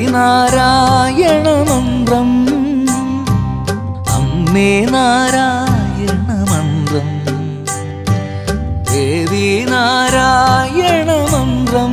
നാരായണ മന്ത്രം അമ്മേ നാരായണ മന്ത്രം ദേവി നാരായണ മന്ത്രം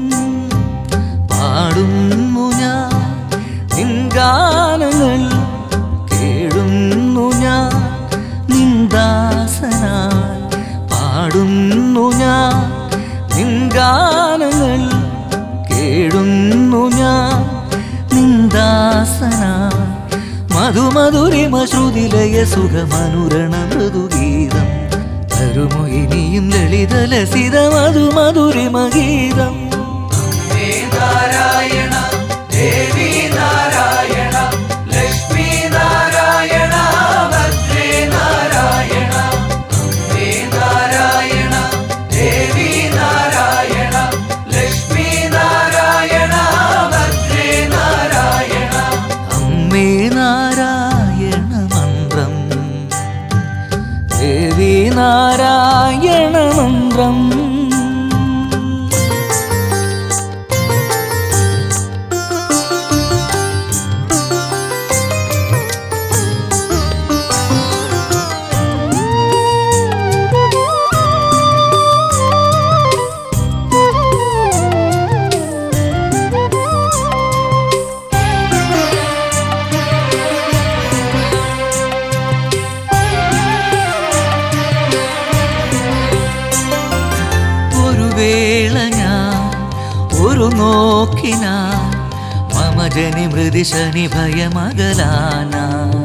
പാടുന്നു ഞാൻ നിൻഗാനങ്ങൾ കേഴുന്നു ഞാൻ നിന്ദാസനായി പാടുന്നു ഞാൻ നിൻഗാനങ്ങൾ കേഴുന്നു ഞാൻ നിന്ദാസനായി മധുമധുരിമ ശ്രുതിലയ സുഖമനുരണ മൃദുഗീതം തരുമോ ഇനിയും ലളിതലസിത മധുമധുരിമ ഗീതം നാരായണ ദേവി നാരായണ ലക്ഷ്മി നാരായണ ഭദ്രേ നാരായണ അമ്മേ നാരായണ ദേവി നാരായണ ലക്ഷ്മി നാരായണ ഭദ്രേ നാരായണ അമ്മേ നാരായണ മന്ത്രം ദേവി നാരായണ മന്ത്രം ഒരു വേള ഞാൻ ഒരു നോക്കിനാ മമ ജനി മൃതി ശനി ഭയമകലാന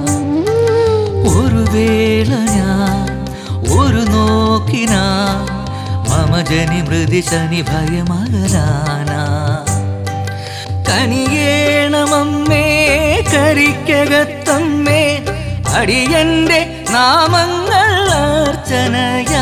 ഒരു വേള ഞാൻ ഒരു നോക്കിനാ മമ ജനി മൃതി ശനി ഭയമകലാന കനിയേണമമ്മേ കരിക്കകത്തമ്മേ അടിയന്റെ നാമങ്ങൾ അർച്ചനയാ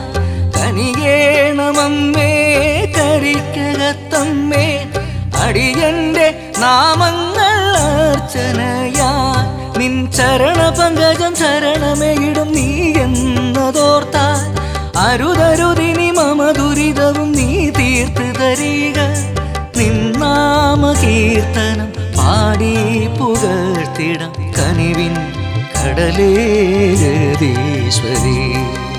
കനിയേണമമ്മേ കരിക്കകത്തമ്മേ അടിയന്റെ നാമങ്ങൾ അർച്ചനയാ നിൻ ചരണ പങ്കജം ശരണമേയിടും നീ എന്നതോർത്താൽ അരുതരുതിനി മമ ദുരിതവും നീ തീർത്ത് തരിക നിന്നാമ കീർത്തനം പാടി പുകഴ്ത്തിടം കനിവിൻ കടലേ ജഗദീശ്വരി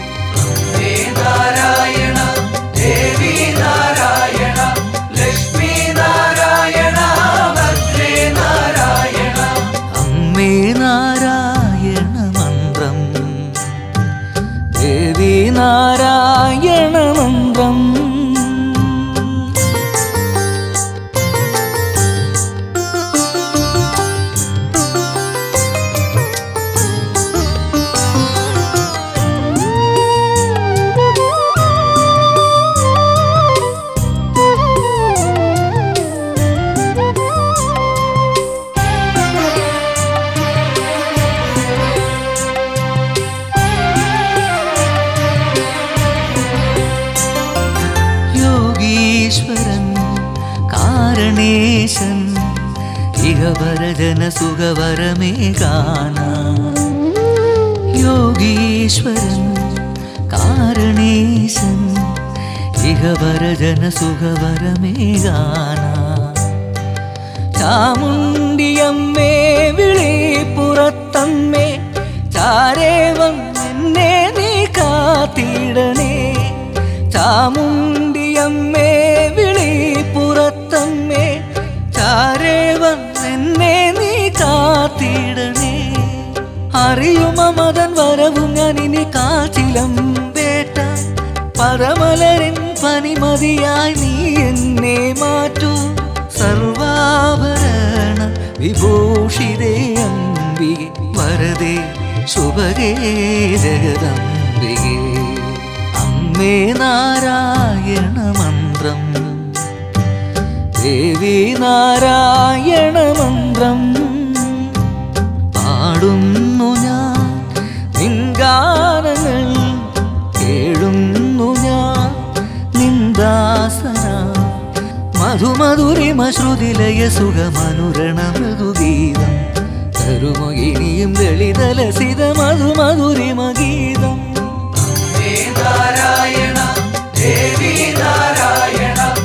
നാരായണ ദേവി നാരായണ ലക്ഷ്മി നാരായണ ഭദ്രേ നാരായണ അമ്മേ നാരായണ മന്ത്രം ദേവി നാരായണ മന്ത്രം യോഗീശ്വരൻ കാരണേശൻ ഇഹവരജന സുഖവരമേ ഗാന യോഗീശ്വരൻ കാരണേശൻ ഇഹവരജന സുഖവരമേ ഗാന ചാമുണ്ടിയമ്മേ വിളിപ്പുറത്തമ്മേ ചാരേവം എന്നെ നീ കാത്തിടണേ ചാമുണ്ടിയമ്മേ വിളിപ്പുറത്തമ്മേ ചാരേവം എന്നെ നീ കാത്തിടണേ അറിയുമ മതൻ വരവും ഞാൻ ഇനി കാച്ചിലം വേട്ട പരമലരൻ പനിമതിയായി നീ എന്നെ മാറ്റൂ സർവാഭരണ വിഭൂഷിതേ അംബികെ വരദേ ശുഭഗേ ജഗദംബികേ അമ്മേ നാരായണ മന്ത്രം ദേവി നാരായണ മന്ത്രം പാടുന്നു ഞാൻ നിൻഗാനങ്ങൾ കേഴുന്നു ഞാൻ നിന്ദാസന മധുമധുരിമ ശ്രുതിലയ സുഖമനുരണ മൃദുഗീതം തരുമോ ഇനിയും ലളിതലസിത മധുമധുരിമ ഗീതം നാരായണ ദേവി നാരായണ